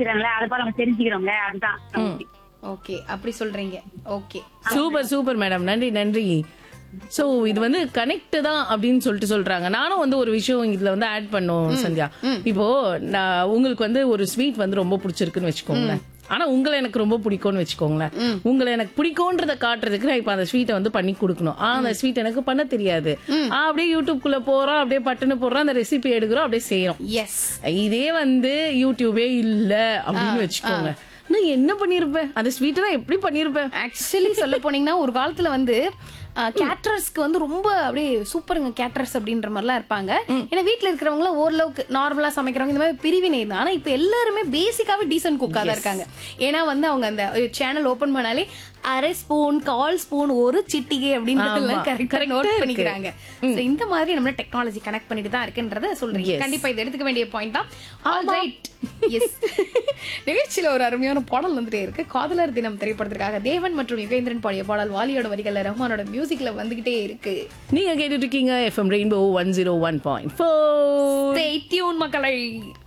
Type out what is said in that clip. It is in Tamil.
தெரிஞ்சுக்கிறாங்களே அதை போல நம்ம தெரிஞ்சுக்கிறோங்க அதுதான் ஓகே அப்படி சொல்றீங்க ஓகே சூப்பர் சூப்பர் மேடம் நன்றி நன்றி சோ இது வந்து கனெக்ட் தான் அப்படின்னு சொல்லிட்டு சொல்றாங்க நானும் வந்து ஒரு விஷயம் இதுல வந்து ஆட் பண்ணோம் சந்தியா இப்போ நான் உங்களுக்கு வந்து ஒரு ஸ்வீட் வந்து ரொம்ப பிடிச்சிருக்குன்னு வச்சுக்கோங்களேன் ஆனா உங்களை எனக்கு ரொம்ப பிடிக்கும்னு வச்சுக்கோங்களேன் உங்களை எனக்கு பிடிக்கும்ன்றத காட்டுறதுக்கு நான் இப்ப அந்த ஸ்வீட்டை வந்து பண்ணி கொடுக்கணும் ஆனா அந்த ஸ்வீட் எனக்கு பண்ண தெரியாது ஆ, அப்படியே யூடியூப்குள்ள போறோம் அப்படியே பட்டுன்னு போடுறோம் அந்த ரெசிபி எடுக்கிறோம் அப்படியே செய்யறோம் எஸ் இதே வந்து யூடியூபே இல்ல அப்படின்னு வச்சுக்கோங்க நான் என்ன பண்ணிருப்பேன் அந்த ஸ்வீட்டை நான் எப்படி பண்ணிருப்பேன் ஆக்சுவலி சொல்ல போனீங்கன்னா ஒரு காலத்துல வந்து கேட்டரர்ஸ்க்கு வந்து ரொம்ப அப்படியே சூப்பருங்க கேட்டரர்ஸ் அப்படின்ற மாதிரிலாம் இருப்பாங்க ஏன்னா வீட்ல இருக்கிறவங்க ஓரளவுக்கு நார்மலா சமைக்கிறவங்க இந்த மாதிரி பிரிவினை தான் ஆனா இப்ப எல்லாருமே பேசிக்காவே டீசன்ட் குக்கா தான் இருக்காங்க ஏன்னா வந்து அவங்க அந்த சேனல் ஓபன் பண்ணாலே அரை ஸ்பூன் கால் ஸ்பூன் ஒரு சிட்டிகை அப்படின்றதெல்லாம் ஆமா. கரெக்டா correct ஆ நோட் இருக்கு. பண்ணிக்கிறாங்க So, இந்த மாதிரி நம்ம டெக்னாலஜி கனெக்ட் பண்ணிட்டு தான் இருக்குன்றத சொல்றீங்க Yes. கண்டிப்பா இதை எடுத்துக்க வேண்டிய பாயிண்ட் தான் ஆல்ரைட் எஸ் நிகழ்ச்சியில ஒரு அருமையான பாடல் வந்துட்டே இருக்கு காதலர் தினம் திரைப்படத்திற்காக தேவன் மற்றும் யுகேந்திரன் பாடிய பாடல் வாலியோட வரிகள்ல ரஹ்மானோட மியூசிக்ல வந்துகிட்டே இருக்கு நீங்க கேட்டுட்டு இருக்கீங்க FM Rainbow one zero one point four Stay tuned மக்களை